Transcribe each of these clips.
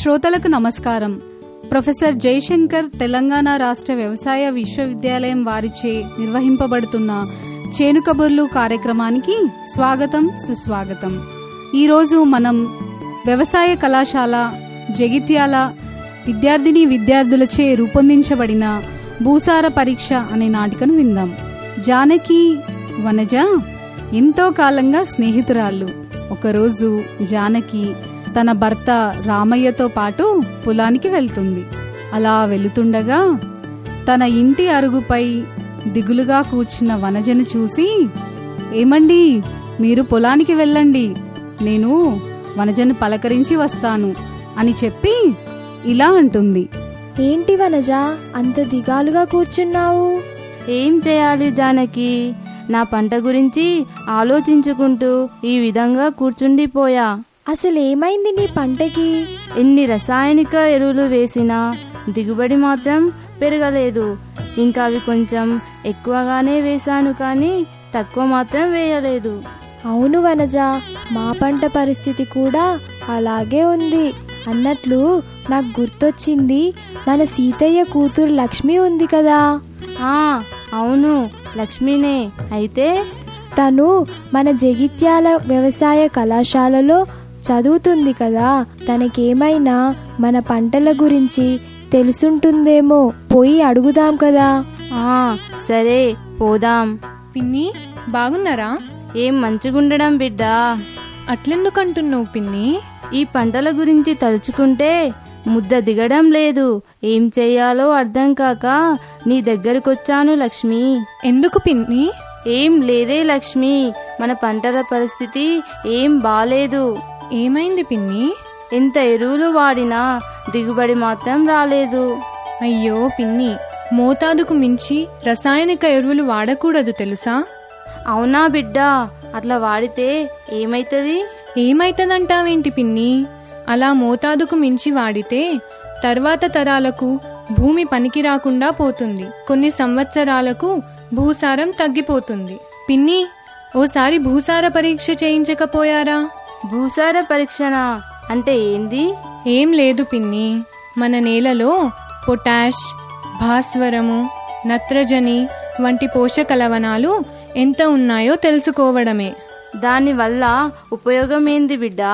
శ్రోతలకు నమస్కారం ప్రొఫెసర్ జయశంకర్ తెలంగాణ రాష్ట్ర వ్యవసాయ విశ్వవిద్యాలయం వారిచే నిర్వహింపబడుతున్న చేను కబుర్లు కార్యక్రమానికి స్వాగతం సుస్వాగతం ఈరోజు మనం వ్యవసాయ కళాశాల జగిత్యాల విద్యార్థిని విద్యార్థులచే రూపొందించబడిన భూసార పరీక్ష అనే నాటికను విందాం జానకి వనజ ఎంతో కాలంగా స్నేహితురాళ్ళు ఒకరోజు జానకి తన భర్త రామయ్యతో పాటు పొలానికి వెళ్తుంది అలా వెళుతుండగా తన ఇంటి అరుగుపై దిగులుగా కూర్చున్న వనజను చూసి ఏమండి మీరు పొలానికి వెళ్ళండి నేను వనజను పలకరించి వస్తాను అని చెప్పి ఇలా అంటుంది ఏంటి వనజ అంత దిగాలుగా కూర్చున్నావు ఏం చేయాలి జానకి నా పంట గురించి ఆలోచించుకుంటూ ఈ విధంగా కూర్చుండిపోయా అసలు ఏమైంది నీ పంటకి ఎన్ని రసాయనిక ఎరువులు వేసినా దిగుబడి మాత్రం పెరగలేదు ఇంకా అవి కొంచెం ఎక్కువగానే వేశాను కానీ తక్కువ మాత్రం వేయలేదు అవును వనజ మా పంట పరిస్థితి కూడా అలాగే ఉంది అన్నట్లు నాకు గుర్తొచ్చింది మన సీతయ్య కూతురు లక్ష్మి ఉంది కదా ఆ అవును లక్ష్మీనే అయితే తను మన జగిత్యాల వ్యవసాయ కళాశాలలో చదువుతుంది కదా తనకేమైనా మన పంటల గురించి తెలుసుంటుందేమో పోయి అడుగుదాం కదా ఆ సరే పోదాం పిన్ని బాగున్నారా ఏం మంచిగుండడం బిడ్డా అట్లెందుకంటున్నావు పిన్ని ఈ పంటల గురించి తలుచుకుంటే ముద్ద దిగడం లేదు ఏం చెయ్యాలో అర్థం కాక నీ దగ్గరకొచ్చాను లక్ష్మి ఎందుకు పిన్ని ఏం లేదే లక్ష్మి మన పంటల పరిస్థితి ఏం బాలేదు ఏమైంది పిన్ని ఎంత ఎరువులు వాడినా దిగుబడి మాత్రం రాలేదు అయ్యో పిన్ని మోతాదుకు మించి రసాయనిక ఎరువులు వాడకూడదు తెలుసా అవునా బిడ్డా అట్లా వాడితే ఏమైతది ఏమైతదంటావేంటి పిన్ని అలా మోతాదుకు మించి వాడితే తర్వాత తరాలకు భూమి పనికి రాకుండా పోతుంది కొన్ని సంవత్సరాలకు భూసారం తగ్గిపోతుంది పిన్ని ఓసారి భూసార పరీక్ష చేయించకపోయారా భూసార పరీక్షణ అంటే ఏంది ఏం లేదు పిన్ని మన నేలలో పొటాష్ భాస్వరము నత్రజని వంటి పోషక లవణాలు ఎంత ఉన్నాయో తెలుసుకోవడమే దానివల్ల ఉపయోగం ఏంది బిడ్డా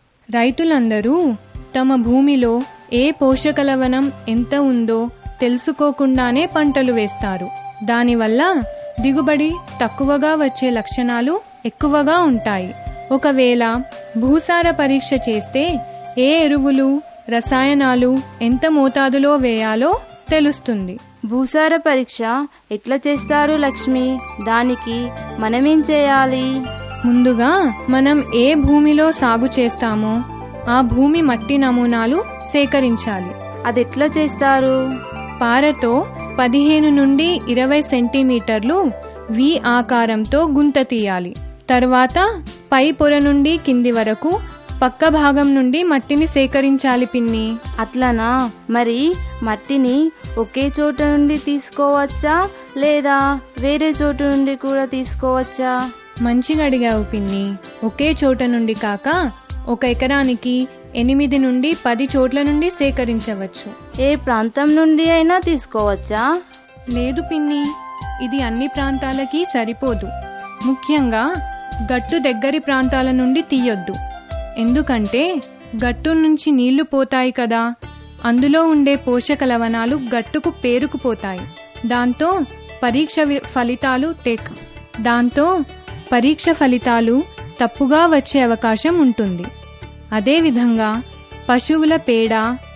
రైతులందరూ తమ భూమిలో ఏ పోషక లవణం ఎంత ఉందో తెలుసుకోకుండానే పంటలు వేస్తారు దానివల్ల దిగుబడి తక్కువగా వచ్చే లక్షణాలు ఎక్కువగా ఉంటాయి ఒకవేళ భూసార పరీక్ష చేస్తే ఏ ఎరువులు రసాయనాలు ఎంత మోతాదులో వేయాలో తెలుస్తుంది భూసార పరీక్ష ఎట్లా చేస్తారు లక్ష్మి దానికి మనమేం చేయాలి ముందుగా మనం ఏ భూమిలో సాగు చేస్తామో ఆ భూమి మట్టి నమూనాలు సేకరించాలి అదెట్లా చేస్తారు పారతో పదిహేను నుండి ఇరవై సెంటీమీటర్లు వి ఆకారంతో గుంత తీయాలి తర్వాత పై పొర నుండి కింది వరకు పక్క భాగం నుండి మట్టిని సేకరించాలి పిన్ని అట్లనా మరి మట్టిని ఒకే చోట నుండి తీసుకోవచ్చా లేదా వేరే చోటు నుండి కూడా తీసుకోవచ్చా మంచిగా అడిగావు పిన్ని ఒకే చోట నుండి కాక ఒక ఎకరానికి ఎనిమిది నుండి పది చోట్ల నుండి సేకరించవచ్చు ఏ ప్రాంతం నుండి అయినా తీసుకోవచ్చా లేదు పిన్ని ఇది అన్ని ప్రాంతాలకి సరిపోదు ముఖ్యంగా గట్టు దగ్గరి ప్రాంతాల నుండి తీయొద్దు ఎందుకంటే గట్టు నుంచి నీళ్లు పోతాయి కదా అందులో ఉండే పోషక లవణాలు గట్టుకు పేరుకుపోతాయి దాంతో పరీక్ష వి- ఫలితాలు టేక్ దాంతో పరీక్ష ఫలితాలు తప్పుగా వచ్చే అవకాశం ఉంటుంది అదేవిధంగా పశువుల పేడ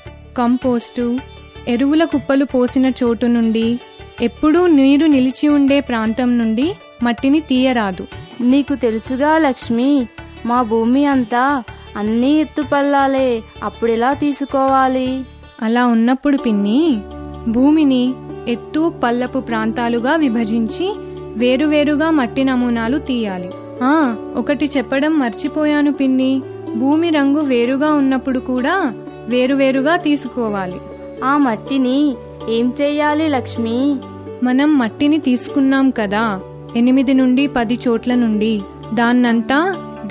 కంపోస్టు ఎరువుల కుప్పలు పోసిన చోటు నుండి ఎప్పుడూ నీరు నిలిచి ఉండే ప్రాంతం నుండి మట్టిని తీయరాదు నీకు తెలుసుగా లక్ష్మి మా భూమి అంతా అన్ని ఎత్తుపల్లాలే అప్పుడెలా తీసుకోవాలి అలా ఉన్నప్పుడు పిన్ని భూమిని ఎత్తు పల్లపు ప్రాంతాలుగా విభజించి వేరువేరుగా మట్టి నమూనాలు తీయాలి ఆ ఒకటి చెప్పడం మర్చిపోయాను పిన్ని భూమి రంగు వేరుగా ఉన్నప్పుడు కూడా వేరువేరుగా తీసుకోవాలి ఆ మట్టిని ఏం చెయ్యాలి లక్ష్మి మనం మట్టిని తీసుకున్నాం కదా ఎనిమిది నుండి పది చోట్ల నుండి దాన్నంతా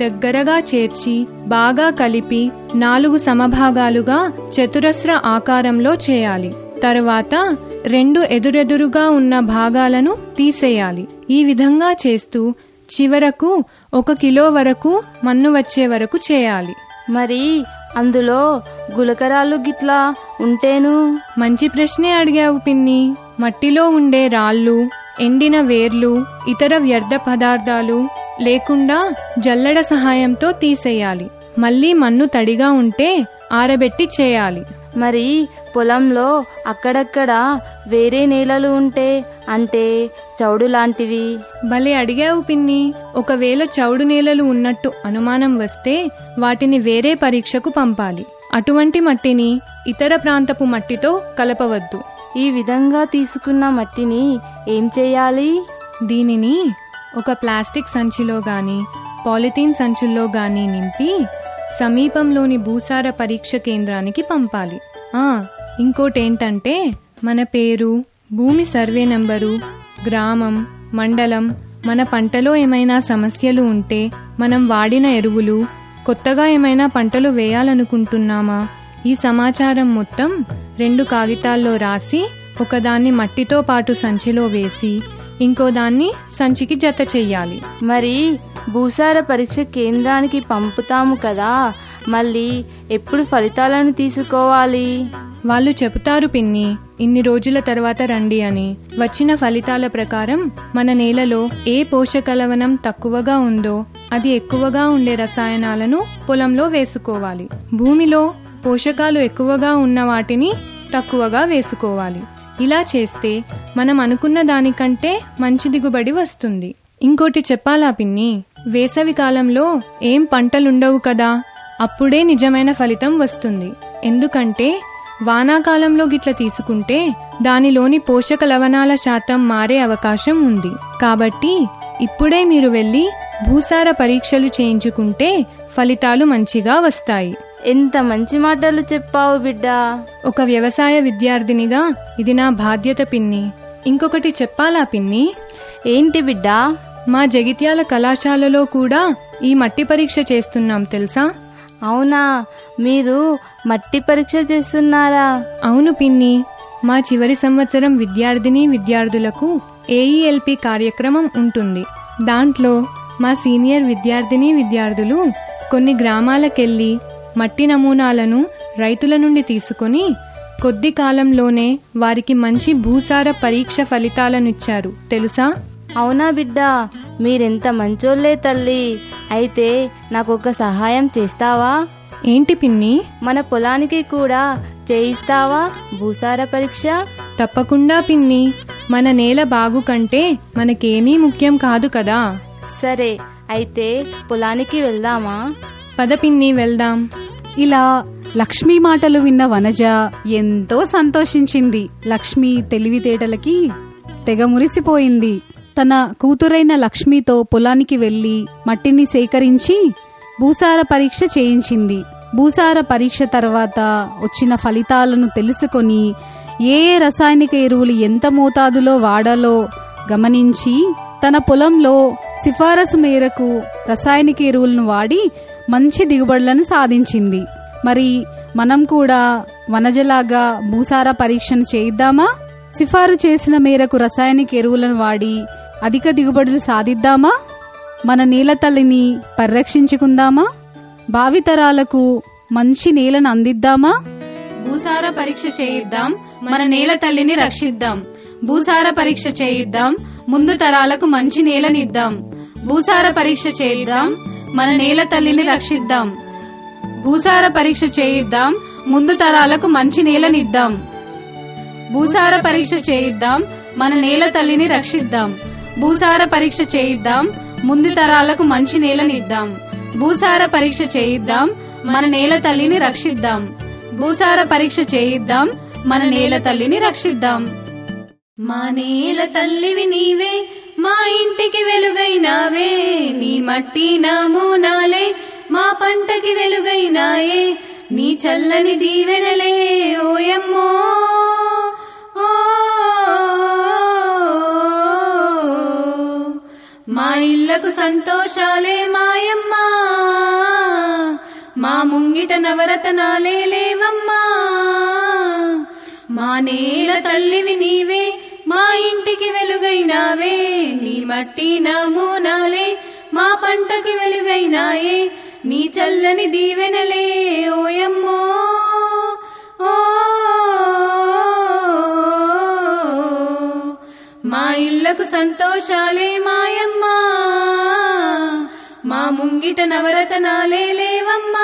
దగ్గరగా చేర్చి బాగా కలిపి నాలుగు సమభాగాలుగా చతురస్ర ఆకారంలో చేయాలి తరువాత రెండు ఎదురెదురుగా ఉన్న భాగాలను తీసేయాలి ఈ విధంగా చేస్తూ చివరకు ఒక కిలో వరకు మన్ను వచ్చే వరకు చేయాలి మరి అందులో గులకరాలు గిట్లా ఉంటేను మంచి ప్రశ్నే అడిగావు పిన్ని మట్టిలో ఉండే రాళ్ళు ఎండిన వేర్లు ఇతర వ్యర్థ పదార్థాలు లేకుండా జల్లెడ సహాయంతో తీసేయాలి మళ్ళీ మన్ను తడిగా ఉంటే ఆరబెట్టి చేయాలి మరి పొలంలో అక్కడక్కడ వేరే నేలలు ఉంటే అంటే చౌడు లాంటివి భలే అడిగావు పిన్ని ఒకవేళ చౌడు నేలలు ఉన్నట్టు అనుమానం వస్తే వాటిని వేరే పరీక్షకు పంపాలి అటువంటి మట్టిని ఇతర ప్రాంతపు మట్టితో కలపవద్దు ఈ విధంగా తీసుకున్న మట్టిని ఏం చేయాలి దీనిని ఒక ప్లాస్టిక్ సంచిలో గాని పాలిథీన్ సంచుల్లో గాని నింపి సమీపంలోని భూసార పరీక్ష కేంద్రానికి పంపాలి ఆ ఇంకోటేంటంటే మన పేరు భూమి సర్వే నంబరు గ్రామం మండలం మన పంటలో ఏమైనా సమస్యలు ఉంటే మనం వాడిన ఎరువులు కొత్తగా ఏమైనా పంటలు వేయాలనుకుంటున్నామా ఈ సమాచారం మొత్తం రెండు కాగితాల్లో రాసి ఒకదాన్ని మట్టితో పాటు సంచిలో వేసి ఇంకో దాన్ని సంచికి జత చెయ్యాలి మరి భూసార పరీక్ష కేంద్రానికి పంపుతాము కదా మళ్ళీ ఎప్పుడు ఫలితాలను తీసుకోవాలి వాళ్ళు చెబుతారు పిన్ని ఇన్ని రోజుల తర్వాత రండి అని వచ్చిన ఫలితాల ప్రకారం మన నేలలో ఏ పోషకలవనం తక్కువగా ఉందో అది ఎక్కువగా ఉండే రసాయనాలను పొలంలో వేసుకోవాలి భూమిలో పోషకాలు ఎక్కువగా ఉన్న వాటిని తక్కువగా వేసుకోవాలి ఇలా చేస్తే మనం అనుకున్న దానికంటే మంచి దిగుబడి వస్తుంది ఇంకోటి చెప్పాలా పిన్ని వేసవి కాలంలో ఏం పంటలుండవు కదా అప్పుడే నిజమైన ఫలితం వస్తుంది ఎందుకంటే వానాకాలంలో గిట్ల తీసుకుంటే దానిలోని పోషక లవణాల శాతం మారే అవకాశం ఉంది కాబట్టి ఇప్పుడే మీరు వెళ్ళి భూసార పరీక్షలు చేయించుకుంటే ఫలితాలు మంచిగా వస్తాయి ఎంత మంచి మాటలు చెప్పావు బిడ్డా ఒక వ్యవసాయ విద్యార్థినిగా ఇది నా బాధ్యత పిన్ని ఇంకొకటి చెప్పాలా పిన్ని ఏంటి బిడ్డా మా జగిత్యాల కళాశాలలో కూడా ఈ మట్టి పరీక్ష చేస్తున్నాం తెలుసా అవునా మీరు మట్టి పరీక్ష చేస్తున్నారా అవును పిన్ని మా చివరి సంవత్సరం విద్యార్థిని విద్యార్థులకు ఏఈఎల్పి కార్యక్రమం ఉంటుంది దాంట్లో మా సీనియర్ విద్యార్థిని విద్యార్థులు కొన్ని గ్రామాలకెళ్ళి మట్టి నమూనాలను రైతుల నుండి తీసుకొని కొద్ది కాలంలోనే వారికి మంచి భూసార పరీక్ష ఫలితాలనిచ్చారు తెలుసా అవునా బిడ్డా మీరెంత మంచోళ్ళే తల్లి అయితే నాకు ఒక సహాయం చేస్తావా ఏంటి పిన్ని మన పొలానికి కూడా చేయిస్తావా భూసార పరీక్ష తప్పకుండా పిన్ని మన నేల బాగు కంటే మనకేమీ ముఖ్యం కాదు కదా సరే అయితే పొలానికి వెళ్దామా పద పిన్ని వెళ్దాం ఇలా లక్ష్మి మాటలు విన్న వనజ ఎంతో సంతోషించింది లక్ష్మి తెలివితేటలకి తెగ మురిసిపోయింది తన కూతురైన లక్ష్మితో పొలానికి వెళ్లి మట్టిని సేకరించి భూసార పరీక్ష చేయించింది భూసార పరీక్ష తర్వాత వచ్చిన ఫలితాలను తెలుసుకొని ఏ ఏ రసాయనిక ఎరువులు ఎంత మోతాదులో వాడాలో గమనించి తన పొలంలో సిఫారసు మేరకు రసాయనిక ఎరువులను వాడి మంచి దిగుబడులను సాధించింది మరి మనం కూడా వనజలాగా భూసార పరీక్షను చేయిద్దామా సిఫారు చేసిన మేరకు రసాయనిక ఎరువులను వాడి అధిక దిగుబడులు సాధిద్దామా మన నేల తల్లిని పరిరక్షించుకుందామా భావితరాలకు మంచి నేలను అందిద్దామా భూసార పరీక్ష చేయిద్దాం మన నేల తల్లిని రక్షిద్దాం భూసార పరీక్ష చేయిద్దాం ముందు తరాలకు మంచి నేలనిద్దాం భూసార పరీక్ష చేయిద్దాం మన నేల తల్లిని రక్షిద్దాం భూసార పరీక్ష చేయిద్దాం ముందు తరాలకు మంచి నేలనిద్దాం భూసార పరీక్ష చేయిద్దాం మన నేల తల్లిని రక్షిద్దాం భూసార పరీక్ష చేయిద్దాం ముందు తరాలకు మంచి నేలనిద్దాం భూసార పరీక్ష చేయిద్దాం మన నేల తల్లిని రక్షిద్దాం భూసార పరీక్ష చేయిద్దాం మన నేల తల్లిని రక్షిద్దాం మా నేల తల్లివి నీవే మా ఇంటికి వెలుగైనావే నీ మట్టి నమూనాలే మా పంటకి వెలుగైనాయే నీ చల్లని దీవెనలే ఓయమ్మో ఓ మా ఇళ్ళ ఇళ్లకు సంతోషాలే మాయమ్మా మా ముంగిట నవరతనాలే లేవమ్మా మా నేల తల్లివి నీవే మా ఇంటికి వెలుగైనావే నీ మట్టి నమూనాలే మా పంటకి వెలుగైనాయే నీ చల్లని దీవెనలే ఓయమ్మో ఓ మా ఇళ్లకు సంతోషాలే మాయమ్మా మా ముంగిట నవరతనాలే లేవమ్మా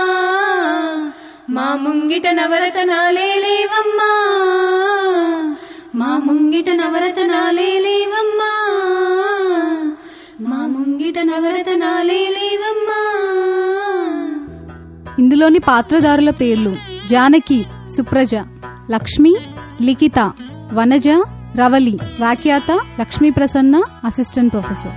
మా ముంగిట నవరతనాలే లేవమ్మా మా ముంగిట నవరతనాలే లేవమ్మా మా ముంగిట నవరతనాలే లేవమ్మా ఇందులోని పాత్రధారుల పేర్లు జానకి సుప్రజ లక్ష్మి లిఖిత వనజ రవలి వ్యాఖ్యాత లక్ష్మీ ప్రసన్న అసిస్టెంట్ ప్రొఫెసర్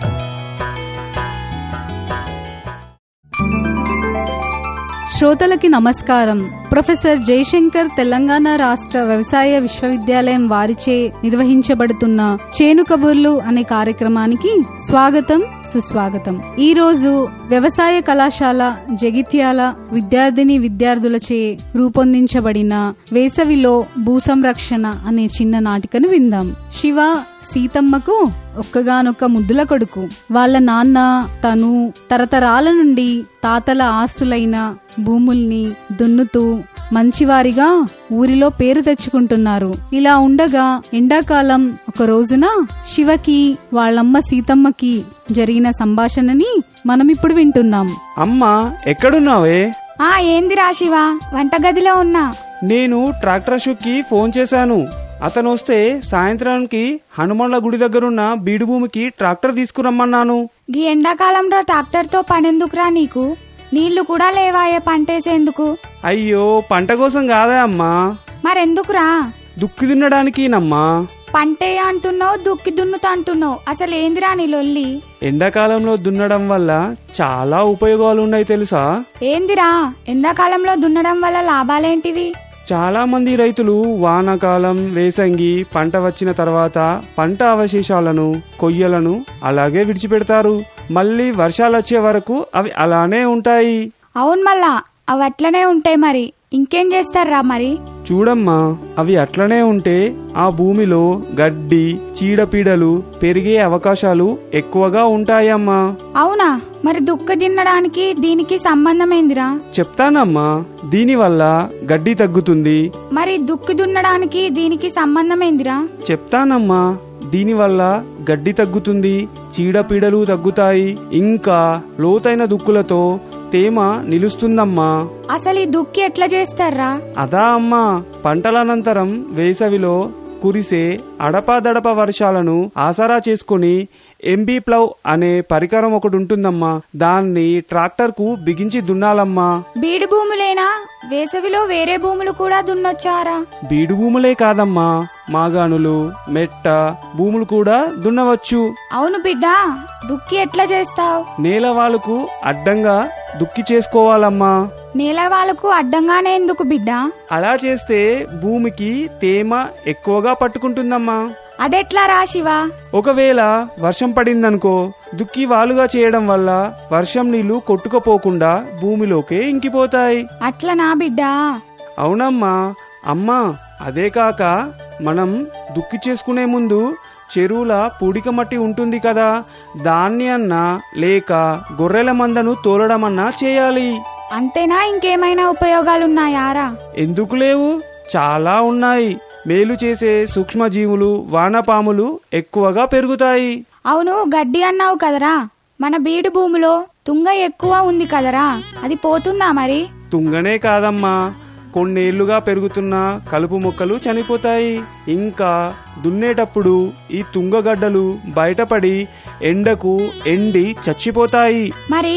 శ్రోతలకి నమస్కారం ప్రొఫెసర్ జయశంకర్ తెలంగాణ రాష్ట్ర వ్యవసాయ విశ్వవిద్యాలయం వారిచే నిర్వహించబడుతున్న చేను కబుర్లు అనే కార్యక్రమానికి స్వాగతం సుస్వాగతం ఈ రోజు వ్యవసాయ కళాశాల జగిత్యాల విద్యార్థిని విద్యార్థులచే రూపొందించబడిన వేసవిలో భూసంరక్షణ అనే చిన్న నాటికను విందాం శివ సీతమ్మకు ఒక్కగానొక్క ముద్దుల కొడుకు వాళ్ళ నాన్న తను తరతరాల నుండి తాతల ఆస్తులైన భూముల్ని దున్నుతూ మంచివారిగా ఊరిలో పేరు తెచ్చుకుంటున్నారు ఇలా ఉండగా ఎండాకాలం ఒక రోజున శివకి వాళ్ళమ్మ సీతమ్మకి జరిగిన సంభాషణని మనం ఇప్పుడు వింటున్నాం అమ్మా ఎక్కడున్నావే ఆ ఏందిరా శివ వంటగదిలో ఉన్నా నేను ట్రాక్టర్ షుక్కి ఫోన్ చేశాను అతను వస్తే సాయంత్రానికి హనుమాన్ల గుడి దగ్గరున్న బీడు భూమికి ట్రాక్టర్ తీసుకురమ్మన్నాను గీ ఎండాకాలంలో ట్రాక్టర్తో పనెందుకురా నీకు నీళ్లు కూడా లేవాయే పంటేసేందుకు అయ్యో పంట కోసం కాదా అమ్మా మరెందుకురా దుక్కి దున్నడానికి నమ్మా పంటే అంటున్నావు దుక్కి దున్నుతా అంటున్నావు అసలు ఏందిరా నీ లొల్లి ఎండాకాలంలో దున్నడం వల్ల చాలా ఉపయోగాలు ఉన్నాయి తెలుసా ఏందిరా ఎండాకాలంలో దున్నడం వల్ల లాభాలేంటివి చాలా మంది రైతులు వానాకాలం వేసంగి పంట వచ్చిన తర్వాత పంట అవశేషాలను కొయ్యలను అలాగే విడిచిపెడతారు మళ్ళీ వర్షాలు వచ్చే వరకు అవి అలానే ఉంటాయి అవును మళ్ళా అవి అట్లనే ఉంటాయి మరి ఇంకేం చేస్తారా మరి చూడమ్మా అవి అట్లనే ఉంటే ఆ భూమిలో గడ్డి చీడపీడలు పెరిగే అవకాశాలు ఎక్కువగా ఉంటాయమ్మా అవునా మరి దుక్కి తినడానికి దీనికి సంబంధం ఏందిరా చెప్తానమ్మా దీనివల్ల గడ్డి తగ్గుతుంది మరి దుక్కి దున్నడానికి దీనికి సంబంధం ఏందిరా చెప్తానమ్మా దీనివల్ల గడ్డి తగ్గుతుంది చీడపీడలు తగ్గుతాయి ఇంకా లోతైన దుక్కులతో తేమ నిలుస్తుందమ్మా అసలు ఈ దుక్కి ఎట్లా చేస్తారా అదా అమ్మా పంటలనంతరం వేసవిలో కురిసే అడపాదడప వర్షాలను ఆసరా చేసుకుని ఎంబీ ప్లవ్ అనే పరికరం ఒకటి ఉంటుందమ్మా దాన్ని ట్రాక్టర్ కు బిగించి దున్నాలమ్మా బీడు భూములేనా వేసవిలో వేరే భూములు కూడా దున్నొచ్చారా బీడు భూములే కాదమ్మా మాగాణులు మెట్ట భూములు కూడా దున్నవచ్చు అవును బిడ్డ దుక్కి ఎట్లా చేస్తావు నేలవాలుకు అడ్డంగా దుక్కి చేసుకోవాలమ్మా నేల వాళ్ళకు అడ్డంగానే ఎందుకు బిడ్డ అలా చేస్తే భూమికి తేమ ఎక్కువగా పట్టుకుంటుందమ్మా అదెట్లా రా శివ ఒకవేళ వర్షం పడిందనుకో దుక్కి వాలుగా చేయడం వల్ల వర్షం నీళ్లు కొట్టుకుపోకుండా భూమిలోకే ఇంకిపోతాయి అట్లా నా బిడ్డ అవునమ్మా అమ్మా అదే కాక మనం దుక్కి చేసుకునే ముందు చెరువుల పూడిక మట్టి ఉంటుంది కదా దాన్ని అన్నా లేక గొర్రెల మందను తోలడమన్నా చేయాలి అంతేనా ఇంకేమైనా ఉపయోగాలున్నాయారా ఎందుకు లేవు చాలా ఉన్నాయి మేలు చేసే సూక్ష్మజీవులు వానపాములు ఎక్కువగా పెరుగుతాయి అవును గడ్డి అన్నావు కదరా మన బీడు భూమిలో తుంగ ఎక్కువ ఉంది కదరా అది పోతుందా మరి తుంగనే కాదమ్మా కొన్నేళ్లుగా పెరుగుతున్న కలుపు మొక్కలు చనిపోతాయి ఇంకా దున్నేటప్పుడు ఈ తుంగగడ్డలు బయటపడి ఎండకు ఎండి చచ్చిపోతాయి మరి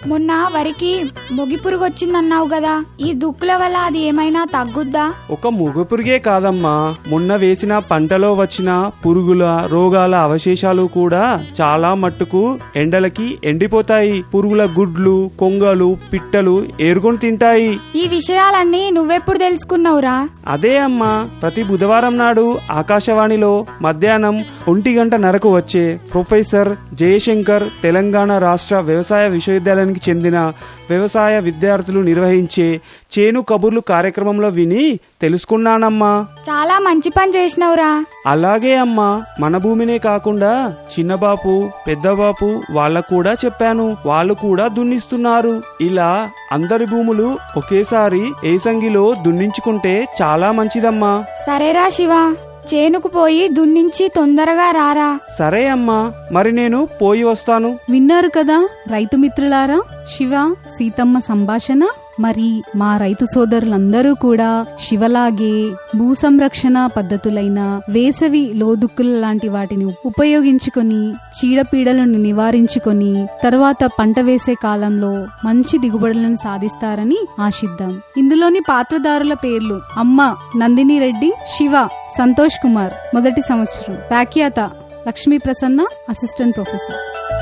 మొన్న వరికి మొగి పురుగు వచ్చిందన్నావు కదా ఈ దుక్కుల వల్ల అది ఏమైనా తగ్గుద్దా ఒక ముగ పురుగే కాదమ్మా మొన్న వేసిన పంటలో వచ్చిన పురుగుల రోగాల అవశేషాలు కూడా చాలా మట్టుకు ఎండలకి ఎండిపోతాయి పురుగుల గుడ్లు కొంగలు పిట్టలు ఏరుకొని తింటాయి ఈ విషయాలన్నీ నువ్వెప్పుడు తెలుసుకున్నావురా అదే అమ్మా ప్రతి బుధవారం నాడు ఆకాశవాణిలో మధ్యాహ్నం ఒంటి గంట నరకు వచ్చే ప్రొఫెసర్ జయశంకర్ తెలంగాణ రాష్ట్ర వ్యవసాయ విశ్వవిద్యాలయానికి చెందిన వ్యవసాయ విద్యార్థులు నిర్వహించే చేను కబుర్లు కార్యక్రమంలో విని తెలుసుకున్నానమ్మా చాలా మంచి పని చేసినావురా అలాగే అమ్మా మన భూమినే కాకుండా చిన్నబాపు పెద్దబాపు వాళ్ళకు కూడా చెప్పాను వాళ్ళు కూడా దున్నిస్తున్నారు ఇలా అందరి భూములు ఒకేసారి ఏసంగిలో దున్నించుకుంటే చాలా మంచిదమ్మా సరేరా శివ చేనుకు పోయి దున్నించి తొందరగా రారా సరే అమ్మా మరి నేను పోయి వస్తాను విన్నారు కదా రైతు మిత్రులారా శివ సీతమ్మ సంభాషణ మరి మా రైతు సోదరులందరూ కూడా శివలాగే భూ సంరక్షణ పద్ధతులైన వేసవి లోదుక్కుల లాంటి వాటిని ఉపయోగించుకొని చీడపీడలను నివారించుకొని తర్వాత పంట వేసే కాలంలో మంచి దిగుబడులను సాధిస్తారని ఆశిద్దాం ఇందులోని పాత్రదారుల పేర్లు అమ్మ నందిని రెడ్డి శివ సంతోష్ కుమార్ మొదటి సంవత్సరం వ్యాఖ్యాత లక్ష్మీ ప్రసన్న అసిస్టెంట్ ప్రొఫెసర్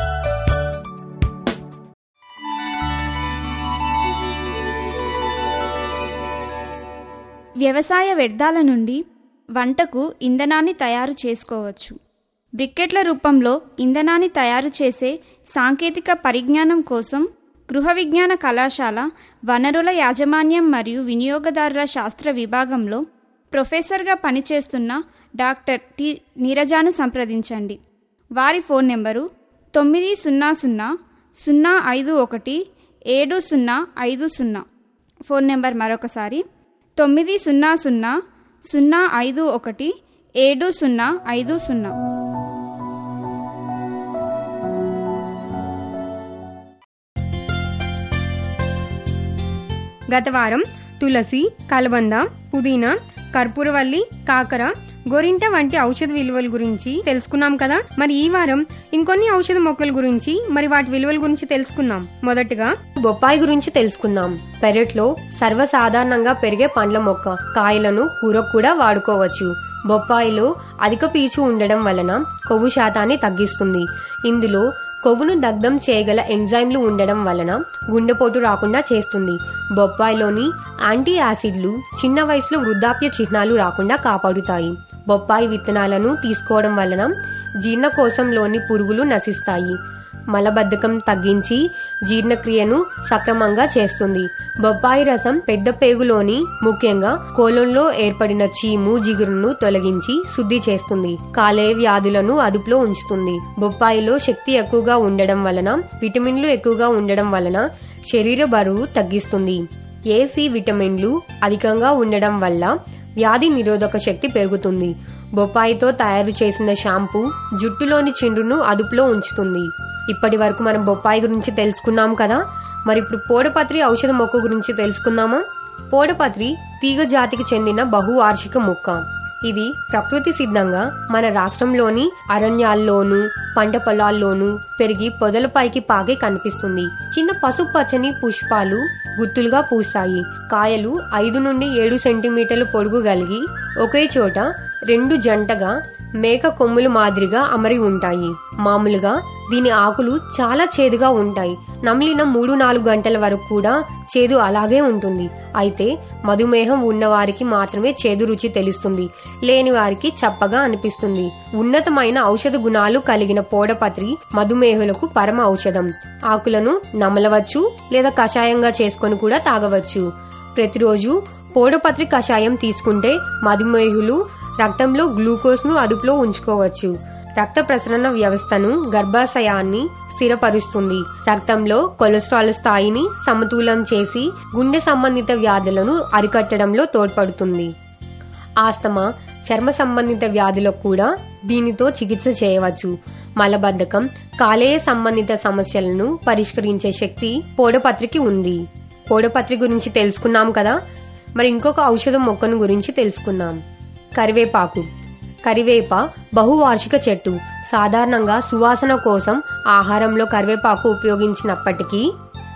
వ్యవసాయ వ్యర్థాల నుండి వంటకు ఇంధనాన్ని తయారు చేసుకోవచ్చు బ్రికెట్ల రూపంలో ఇంధనాన్ని తయారు చేసే సాంకేతిక పరిజ్ఞానం కోసం గృహ విజ్ఞాన కళాశాల వనరుల యాజమాన్యం మరియు వినియోగదారుల శాస్త్ర విభాగంలో ప్రొఫెసర్గా పనిచేస్తున్న డాక్టర్ టి నీరజాను సంప్రదించండి వారి ఫోన్ నెంబరు తొమ్మిది సున్నా సున్నా సున్నా ఐదు ఒకటి ఏడు సున్నా ఐదు సున్నా ఫోన్ నెంబర్ మరొకసారి తొమ్మిది సున్నా సున్నా సున్నా ఐదు ఒకటి ఏడు సున్నా ఐదు సున్నా గత వారం తులసి కలబంద పుదీనా కర్పూరవల్లి కాకర గోరింట వంటి ఔషధ విలువల గురించి తెలుసుకున్నాం కదా మరి ఈ వారం ఇంకొన్ని ఔషధ మొక్కల గురించి మరి వాటి విలువల గురించి తెలుసుకుందాం మొదటగా బొప్పాయి గురించి తెలుసుకుందాం పెరట్లో సర్వసాధారణంగా పెరిగే పండ్ల మొక్క కాయలను కూరకు కూడా వాడుకోవచ్చు బొప్పాయిలో అధిక పీచు ఉండడం వలన కొవ్వు శాతాన్ని తగ్గిస్తుంది ఇందులో కొవ్వును దగ్ధం చేయగల ఎంజైమ్లు ఉండడం వలన గుండెపోటు రాకుండా చేస్తుంది బొప్పాయిలోని యాంటీ యాసిడ్లు చిన్న వయసులో వృద్ధాప్య చిహ్నాలు రాకుండా కాపాడుతాయి బొప్పాయి విత్తనాలను తీసుకోవడం వలన జీర్ణకోశంలోని పురుగులు నశిస్తాయి మలబద్ధకం తగ్గించి జీర్ణక్రియను సక్రమంగా చేస్తుంది బొప్పాయి రసం పెద్ద పేగులోని ముఖ్యంగా కోలంలో ఏర్పడిన చీము జిగురును తొలగించి శుద్ధి చేస్తుంది కాలేయ వ్యాధులను అదుపులో ఉంచుతుంది బొప్పాయిలో శక్తి ఎక్కువగా ఉండడం వలన విటమిన్లు ఎక్కువగా ఉండడం వలన శరీర బరువు తగ్గిస్తుంది ఏ సి విటమిన్లు అధికంగా ఉండడం వల్ల వ్యాధి నిరోధక శక్తి పెరుగుతుంది బొప్పాయితో తయారు చేసిన షాంపూ జుట్టులోని చిండ్రును అదుపులో ఉంచుతుంది ఇప్పటి వరకు మనం బొప్పాయి గురించి తెలుసుకున్నాం కదా మరి ఇప్పుడు పోడపత్రి ఔషధ మొక్క గురించి తెలుసుకుందామా పోడపత్రి తీగ జాతికి చెందిన బహువార్షిక మొక్క ఇది ప్రకృతి సిద్ధంగా మన రాష్ట్రంలోని అరణ్యాల్లోనూ పంట పొలాల్లోనూ పెరిగి పొదలపైకి పాకి కనిపిస్తుంది చిన్న పసుపు పచ్చని పుష్పాలు గుత్తులుగా పూస్తాయి కాయలు ఐదు నుండి ఏడు సెంటీమీటర్ల పొడుగు కలిగి ఒకే చోట రెండు జంటగా మేక కొమ్ములు మాదిరిగా అమరి ఉంటాయి మామూలుగా దీని ఆకులు చాలా చేదుగా ఉంటాయి నమిలిన మూడు నాలుగు గంటల వరకు కూడా చేదు అలాగే ఉంటుంది అయితే మధుమేహం ఉన్నవారికి మాత్రమే చేదు రుచి తెలుస్తుంది లేని వారికి చప్పగా అనిపిస్తుంది ఉన్నతమైన ఔషధ గుణాలు కలిగిన పోడపత్రి మధుమేహులకు పరమ ఔషధం ఆకులను నమలవచ్చు లేదా కషాయంగా చేసుకొని కూడా తాగవచ్చు ప్రతిరోజు పోడపత్రి కషాయం తీసుకుంటే మధుమేహులు రక్తంలో గ్లూకోజ్ ను అదుపులో ఉంచుకోవచ్చు రక్త ప్రసరణ వ్యవస్థను గర్భాశయాన్ని స్థిరపరుస్తుంది రక్తంలో కొలెస్ట్రాల్ స్థాయిని సమతూలం చేసి గుండె సంబంధిత వ్యాధులను అరికట్టడంలో తోడ్పడుతుంది ఆస్తమా చర్మ సంబంధిత వ్యాధులకు కూడా దీనితో చికిత్స చేయవచ్చు మలబద్ధకం కాలేయ సంబంధిత సమస్యలను పరిష్కరించే శక్తి పోడపత్రికి ఉంది పోడపత్రి గురించి తెలుసుకున్నాం కదా మరి ఇంకొక ఔషధం మొక్కను గురించి తెలుసుకుందాం కరివేపాకు కరివేప బహువార్షిక చెట్టు సాధారణంగా సువాసన కోసం ఆహారంలో కరివేపాకు ఉపయోగించినప్పటికీ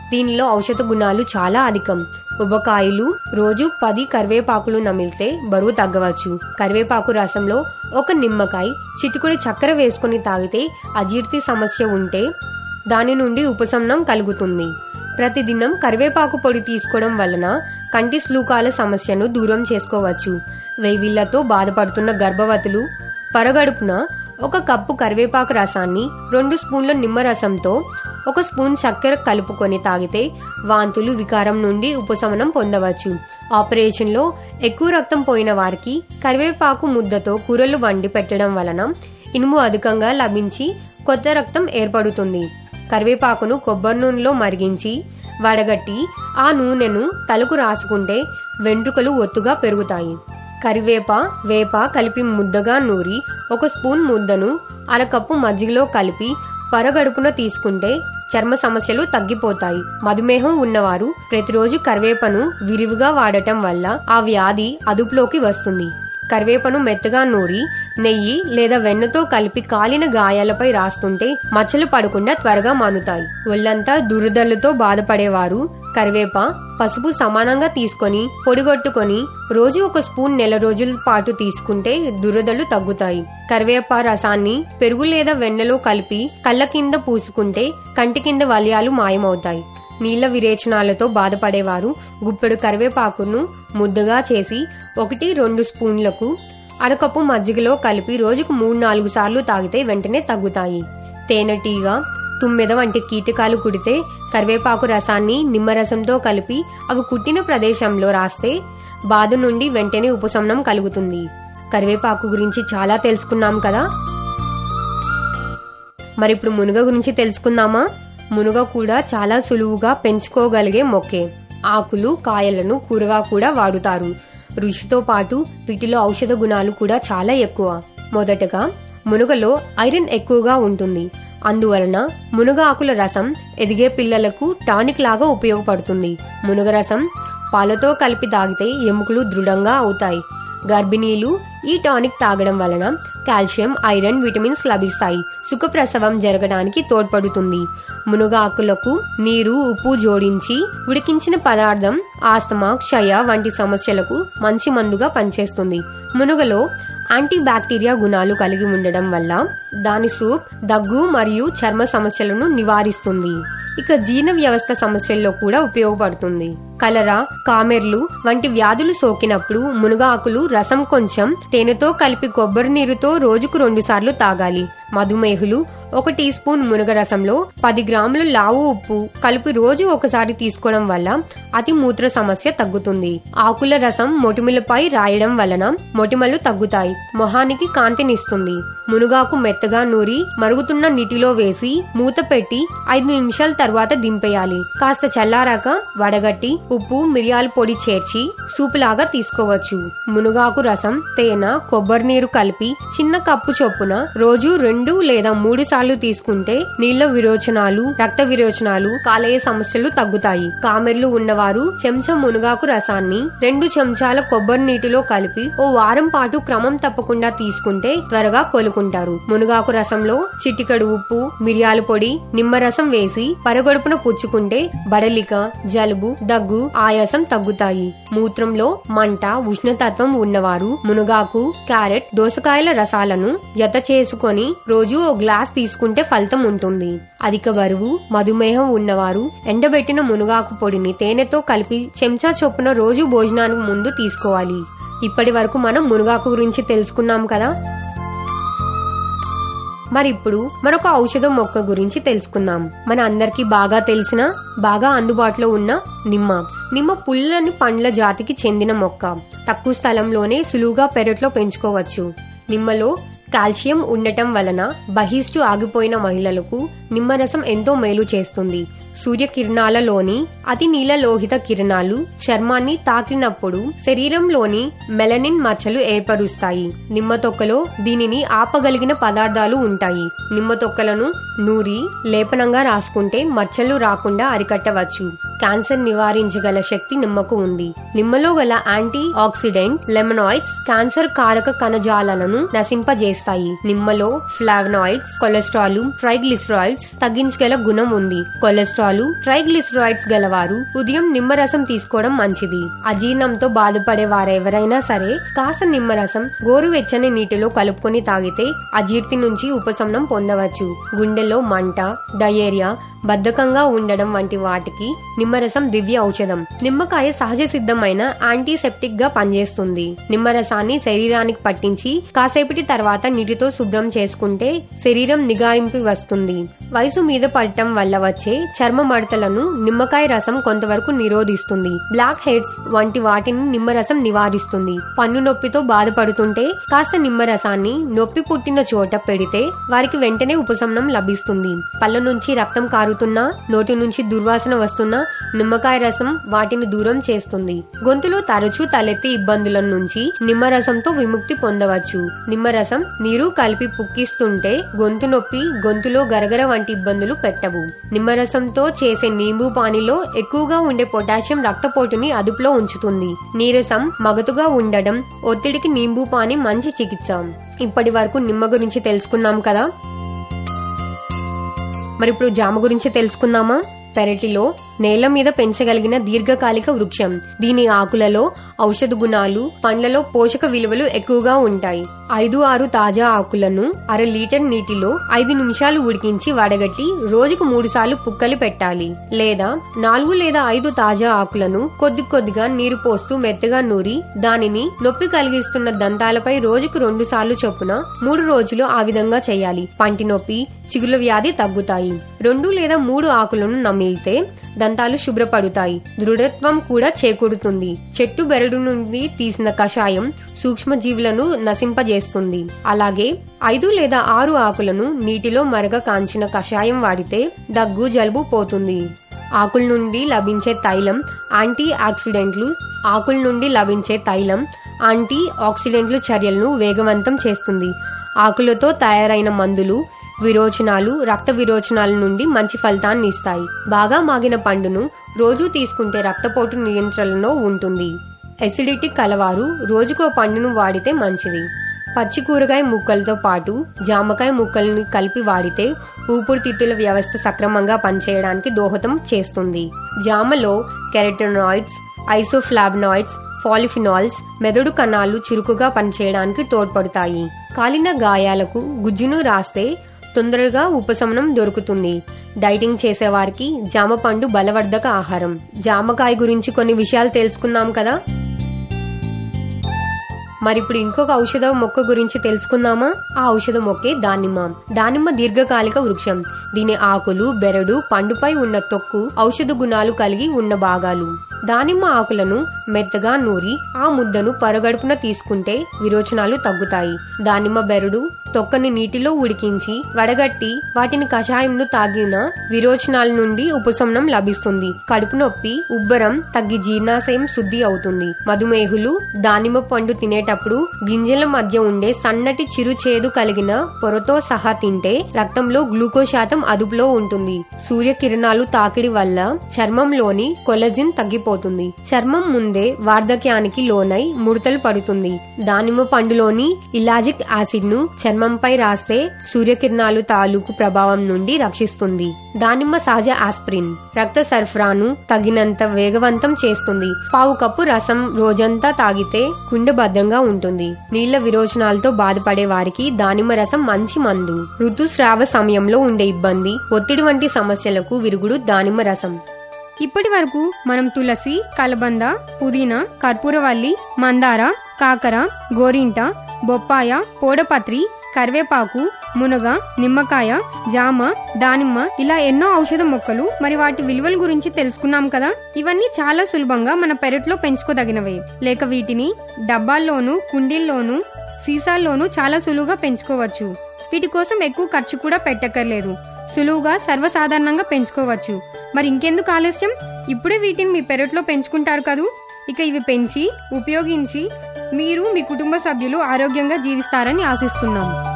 దీనిలో ఔషధ గుణాలు చాలా అధికం ఉబకాయలు రోజు పది కరివేపాకులు నమిలితే బరువు తగ్గవచ్చు కరివేపాకు రసంలో ఒక నిమ్మకాయ చిటికుడి చక్కెర వేసుకుని తాగితే అజీర్తి సమస్య ఉంటే దాని నుండి ఉపశమనం కలుగుతుంది ప్రతిదినం కరివేపాకు పొడి తీసుకోవడం వలన కంటి స్లూకాల సమస్యను దూరం చేసుకోవచ్చు వేవిళ్లతో బాధపడుతున్న గర్భవతులు పరగడుపున ఒక కప్పు కరివేపాకు రసాన్ని రెండు స్పూన్ల నిమ్మరసంతో ఒక స్పూన్ చక్కెర కలుపుకొని తాగితే వాంతులు వికారం నుండి ఉపశమనం పొందవచ్చు ఆపరేషన్లో ఎక్కువ రక్తం పోయిన వారికి కరివేపాకు ముద్దతో కూరలు వండి పెట్టడం వలన ఇనుము అధికంగా లభించి కొత్త రక్తం ఏర్పడుతుంది కరివేపాకును కొబ్బరి నూనెలో మరిగించి వడగట్టి ఆ నూనెను తలకు రాసుకుంటే వెంట్రుకలు ఒత్తుగా పెరుగుతాయి కరివేప వేప కలిపి ముద్దగా నూరి ఒక స్పూన్ ముద్దను అరకప్పు మజ్జిగలో కలిపి పరగడుపున తీసుకుంటే చర్మ సమస్యలు తగ్గిపోతాయి మధుమేహం ఉన్నవారు ప్రతిరోజు కరివేపను విరివిగా వాడటం వల్ల ఆ వ్యాధి అదుపులోకి వస్తుంది కరివేపను మెత్తగా నూరి నెయ్యి లేదా వెన్నతో కలిపి కాలిన గాయాలపై రాస్తుంటే మచ్చలు పడకుండా త్వరగా మానుతాయి ఒళ్ళంతా దురదలతో బాధపడేవారు కరివేప పసుపు సమానంగా తీసుకొని పొడిగొట్టుకొని రోజు ఒక స్పూన్ నెల రోజుల పాటు తీసుకుంటే దురదలు తగ్గుతాయి కరివేప రసాన్ని పెరుగు లేదా వెన్నలో కలిపి కళ్ళ కింద పూసుకుంటే కంటి కింద వలయాలు మాయమవుతాయి నీళ్ల విరేచనాలతో బాధపడేవారు గుప్పెడు కరివేపాకును ముద్దగా చేసి ఒకటి రెండు స్పూన్లకు అరకప్పు మజ్జిగలో కలిపి రోజుకు మూడు నాలుగు సార్లు తాగితే వెంటనే తగ్గుతాయి తేనెటీగ తుమ్మెద వంటి కీటకాలు కుడితే కరివేపాకు రసాన్ని నిమ్మరసంతో కలిపి అవి కుట్టిన ప్రదేశంలో రాస్తే బాధ నుండి వెంటనే ఉపశమనం కలుగుతుంది కరివేపాకు గురించి చాలా తెలుసుకున్నాం కదా మరి ఇప్పుడు మునుగ గురించి తెలుసుకుందామా మునుగ కూడా చాలా సులువుగా పెంచుకోగలిగే మొక్కే ఆకులు కాయలను కూరగా కూడా వాడుతారు రుచితో పాటు వీటిలో ఔషధ గుణాలు కూడా చాలా ఎక్కువ మొదటగా మునుగలో ఐరన్ ఎక్కువగా ఉంటుంది అందువలన మునగ ఆకుల రసం ఎదిగే పిల్లలకు టానిక్ లాగా ఉపయోగపడుతుంది మునగ రసం పాలతో కలిపి తాగితే ఎముకలు దృఢంగా అవుతాయి గర్భిణీలు ఈ టానిక్ తాగడం వలన కాల్షియం ఐరన్ విటమిన్స్ లభిస్తాయి సుఖప్రసవం జరగడానికి తోడ్పడుతుంది మునగ ఆకులకు నీరు ఉప్పు జోడించి ఉడికించిన పదార్థం ఆస్తమా క్షయ వంటి సమస్యలకు మంచి మందుగా పనిచేస్తుంది మునుగలో యాంటీ బ్యాక్టీరియా గుణాలు కలిగి ఉండడం వల్ల దాని సూప్ దగ్గు మరియు చర్మ సమస్యలను నివారిస్తుంది ఇక జీర్ణ వ్యవస్థ సమస్యల్లో కూడా ఉపయోగపడుతుంది కలరా కామెర్లు వంటి వ్యాధులు సోకినప్పుడు మునగాకులు రసం కొంచెం తేనెతో కలిపి కొబ్బరి నీరుతో రోజుకు రెండు సార్లు తాగాలి మధుమేహులు ఒక టీ స్పూన్ మునగ రసంలో పది గ్రాములు లావు ఉప్పు కలిపి రోజు ఒకసారి తీసుకోవడం వల్ల అతి మూత్ర సమస్య తగ్గుతుంది ఆకుల రసం మొటిమలపై రాయడం వలన మొటిమలు తగ్గుతాయి మొహానికి కాంతినిస్తుంది మునుగాకు మెత్తగా నూరి మరుగుతున్న నీటిలో వేసి మూత పెట్టి ఐదు నిమిషాల తర్వాత దింపేయాలి కాస్త చల్లారాక వడగట్టి ఉప్పు మిరియాల పొడి చేర్చి సూపులాగా తీసుకోవచ్చు మునుగాకు రసం తేనె కొబ్బరి నీరు కలిపి చిన్న కప్పు చొప్పున రోజు రెండు లేదా మూడు సార్లు తీసుకుంటే నీళ్ల విరోచనాలు రక్త విరోచనాలు కాలేయ సమస్యలు తగ్గుతాయి కామెర్లు ఉన్నవారు చెంచా మునుగాకు రసాన్ని రెండు చెంచాల కొబ్బరి నీటిలో కలిపి ఓ వారం పాటు క్రమం తప్పకుండా తీసుకుంటే త్వరగా కోలుకుంటారు మునుగాకు రసంలో చిటికడు ఉప్పు మిరియాల పొడి నిమ్మరసం వేసి పరగొడుపున పుచ్చుకుంటే బడలిక జలుబు దగ్గు ఆయాసం తగ్గుతాయి మూత్రంలో మంట ఉష్ణతత్వం ఉన్నవారు మునగాకు క్యారెట్ దోసకాయల రసాలను జత చేసుకొని రోజు ఓ గ్లాస్ తీసుకుంటే ఫలితం ఉంటుంది అధిక బరువు మధుమేహం ఉన్నవారు ఎండబెట్టిన మునగాకు పొడిని తేనెతో కలిపి చెంచా చొప్పున రోజు భోజనానికి ముందు తీసుకోవాలి ఇప్పటి వరకు మనం మునగాకు గురించి తెలుసుకున్నాం కదా మరి ఇప్పుడు మరొక ఔషధ మొక్క గురించి తెలుసుకుందాం మన అందరికీ బాగా తెలిసిన బాగా అందుబాటులో ఉన్న నిమ్మ నిమ్మ పుల్లని పండ్ల జాతికి చెందిన మొక్క తక్కువ స్థలంలోనే సులువుగా పెరట్లో పెంచుకోవచ్చు నిమ్మలో కాల్షియం ఉండటం వలన బహిష్టు ఆగిపోయిన మహిళలకు నిమ్మరసం ఎంతో మేలు చేస్తుంది సూర్యకిరణాలలోని అతి నీల లోహిత కిరణాలు చర్మాన్ని తాకినప్పుడు శరీరంలోని మెలనిన్ మచ్చలు ఏర్పరుస్తాయి నిమ్మ తొక్కలో దీనిని ఆపగలిగిన పదార్థాలు ఉంటాయి నిమ్మ తొక్కలను నూరి లేపనంగా రాసుకుంటే మచ్చలు రాకుండా అరికట్టవచ్చు క్యాన్సర్ నివారించగల శక్తి నిమ్మకు ఉంది నిమ్మలో గల యాంటీ ఆక్సిడెంట్ లెమనాయిడ్స్ క్యాన్సర్ కారక కణజాలాలను నశింపజేస్తాయి చేస్తాయి నిమ్మలో ఫ్లావనాయిడ్స్ కొలెస్ట్రాల్ ట్రైగ్లిసరాయిడ్స్ తగ్గించగల గుణం ఉంది కొలెస్ట్రాల్ ట్రైగ్లిసరాయిడ్స్ గలవారు ఉదయం నిమ్మరసం తీసుకోవడం మంచిది అజీర్ణంతో బాధపడే వారెవరైనా సరే కాస్త నిమ్మరసం గోరువెచ్చని నీటిలో కలుపుకొని తాగితే అజీర్తి నుంచి ఉపశమనం పొందవచ్చు గుండెలో మంట డయేరియా బద్ధకంగా ఉండడం వంటి వాటికి నిమ్మరసం దివ్య ఔషధం నిమ్మకాయ సహజ సిద్ధమైన యాంటీసెప్టిక్ గా పనిచేస్తుంది నిమ్మరసాన్ని శరీరానికి పట్టించి కాసేపటి తర్వాత నీటితో శుభ్రం చేసుకుంటే శరీరం నిగారింపు వస్తుంది వయసు మీద పడటం వల్ల వచ్చే చర్మ మడతలను నిమ్మకాయ రసం కొంతవరకు నిరోధిస్తుంది బ్లాక్ హెడ్స్ వంటి వాటిని నిమ్మరసం నివారిస్తుంది పన్ను నొప్పితో బాధపడుతుంటే కాస్త నిమ్మరసాన్ని నొప్పి పుట్టిన చోట పెడితే వారికి వెంటనే ఉపశమనం లభిస్తుంది పళ్ళ నుంచి రక్తం కారుతున్నా నోటి నుంచి దుర్వాసన వస్తున్నా నిమ్మకాయ రసం వాటిని దూరం చేస్తుంది గొంతులో తరచూ తలెత్తే ఇబ్బందుల నుంచి నిమ్మరసంతో విముక్తి పొందవచ్చు నిమ్మరసం నీరు కలిపి పుక్కిస్తుంటే గొంతు నొప్పి గొంతులో గరగర వంటి ఇబ్బందులు పెట్టవు నిమ్మరసంతో చేసే నీంబు పానీలో ఎక్కువగా ఉండే పొటాషియం రక్తపోటుని అదుపులో ఉంచుతుంది నీరసం మగతుగా ఉండడం ఒత్తిడికి నీంబు పానీ మంచి చికిత్స ఇప్పటి వరకు నిమ్మ గురించి తెలుసుకున్నాం కదా మరి ఇప్పుడు జామ గురించి తెలుసుకుందామా పెరటిలో నేల మీద పెంచగలిగిన దీర్ఘకాలిక వృక్షం దీని ఆకులలో ఔషధ గుణాలు పండ్లలో పోషక విలువలు ఎక్కువగా ఉంటాయి ఐదు ఆరు తాజా ఆకులను అర లీటర్ నీటిలో ఐదు నిమిషాలు ఉడికించి వడగట్టి రోజుకు మూడు సార్లు పుక్కలు పెట్టాలి లేదా నాలుగు లేదా ఐదు తాజా ఆకులను కొద్ది కొద్దిగా నీరు పోస్తూ మెత్తగా నూరి దానిని నొప్పి కలిగిస్తున్న దంతాలపై రోజుకు రెండు సార్లు చొప్పున మూడు రోజులు ఆ విధంగా చేయాలి పంటి నొప్పి చిగుల వ్యాధి తగ్గుతాయి రెండు లేదా మూడు ఆకులను నమిలితే దంతాలు శుభ్రపడుతాయి దృఢత్వం కూడా చేకూరుతుంది చెట్టు బెరడు నుండి తీసిన కషాయం సూక్ష్మజీవులను నశింపజేస్తుంది అలాగే ఐదు లేదా ఆరు ఆకులను నీటిలో మరగ కాంచిన కషాయం వాడితే దగ్గు జలుబు పోతుంది ఆకుల నుండి లభించే తైలం యాంటీ ఆక్సిడెంట్లు ఆకుల నుండి లభించే తైలం యాంటీ ఆక్సిడెంట్లు చర్యలను వేగవంతం చేస్తుంది ఆకులతో తయారైన మందులు విరోచనాలు రక్త విరోచనాల నుండి మంచి ఫలితాన్ని ఇస్తాయి బాగా మాగిన పండును రోజు తీసుకుంటే రక్తపోటు నియంత్రణలో ఉంటుంది ఎసిడిటీ కలవారు రోజుకో పండును వాడితే మంచిది పచ్చి కూరగాయ ముక్కలతో పాటు జామకాయ ముక్కల్ని కలిపి వాడితే ఊపిరితిత్తుల వ్యవస్థ సక్రమంగా పనిచేయడానికి దోహదం చేస్తుంది జామలో కెరటనాయిడ్స్ ఐసోఫ్లాబనాయిడ్స్ పాలిఫినాల్స్ మెదడు కణాలు చురుకుగా పనిచేయడానికి తోడ్పడతాయి కాలిన గాయాలకు గుజ్జును రాస్తే తొందరగా ఉపశమనం దొరుకుతుంది డైటింగ్ చేసేవారికి జామ పండు బలవర్ధక ఆహారం జామకాయ గురించి కొన్ని విషయాలు తెలుసుకున్నాం కదా మరి ఇప్పుడు ఇంకొక ఔషధ మొక్క గురించి తెలుసుకుందామా ఆ ఔషధ మొక్కే దానిమ్మ దానిమ్మ దీర్ఘకాలిక వృక్షం దీని ఆకులు బెరడు పండుపై ఉన్న తొక్కు ఔషధ గుణాలు కలిగి ఉన్న భాగాలు దానిమ్మ ఆకులను మెత్తగా నూరి ఆ ముద్దను పరగడుపున తీసుకుంటే విరోచనాలు తగ్గుతాయి దానిమ్మ బెరడు తొక్కని నీటిలో ఉడికించి వడగట్టి వాటిని కషాయంను తాగిన విరోచనాల నుండి ఉపశమనం లభిస్తుంది కడుపు నొప్పి ఉబ్బరం తగ్గి జీర్ణాశయం శుద్ధి అవుతుంది మధుమేహులు దానిమ్మ పండు తినేటప్పుడు గింజల మధ్య ఉండే సన్నటి చిరు చేదు కలిగిన పొరతో సహా తింటే రక్తంలో గ్లూకోజ్ శాతం అదుపులో ఉంటుంది సూర్యకిరణాలు తాకిడి వల్ల చర్మంలోని కొలజిన్ తగ్గిపోతుంది చర్మం ముందే వార్ధక్యానికి లోనై ముడతలు పడుతుంది దానిమ్మ పండులోని ఇలాజిక్ యాసిడ్ ను చర్మంపై రాస్తే సూర్యకిరణాలు తాలూకు ప్రభావం నుండి రక్షిస్తుంది దానిమ్మ సహజ ఆస్ప్రిన్ రక్త సరఫరాను తగినంత వేగవంతం చేస్తుంది పావు కప్పు రసం రోజంతా తాగితే గుండె భద్రంగా ఉంటుంది నీళ్ల విరోచనాలతో బాధపడే వారికి దానిమ్మ రసం మంచి మందు ఋతుస్రావ సమయంలో ఉండే ఇబ్బంది ఒత్తిడి వంటి సమస్యలకు విరుగుడు దానిమ్మ రసం ఇప్పటి వరకు మనం తులసి కలబంద పుదీనా కర్పూరవల్లి మందార కాకర గోరింట బొప్పాయ పోడపత్రి కరివేపాకు మునగ నిమ్మకాయ జామ దానిమ్మ ఇలా ఎన్నో ఔషధ మొక్కలు మరి వాటి విలువల గురించి తెలుసుకున్నాం కదా ఇవన్నీ చాలా సులభంగా మన పెరట్లో పెంచుకోదగినవే లేక వీటిని డబ్బాల్లోనూ కుండీల్లోనూ సీసాల్లోనూ చాలా సులువుగా పెంచుకోవచ్చు వీటి కోసం ఎక్కువ ఖర్చు కూడా పెట్టక్కర్లేదు సులువుగా సర్వసాధారణంగా పెంచుకోవచ్చు మరి ఇంకెందుకు ఆలస్యం ఇప్పుడే వీటిని మీ పెరట్లో పెంచుకుంటారు కదూ ఇక ఇవి పెంచి ఉపయోగించి మీరు మీ కుటుంబ సభ్యులు ఆరోగ్యంగా జీవిస్తారని ఆశిస్తున్నాం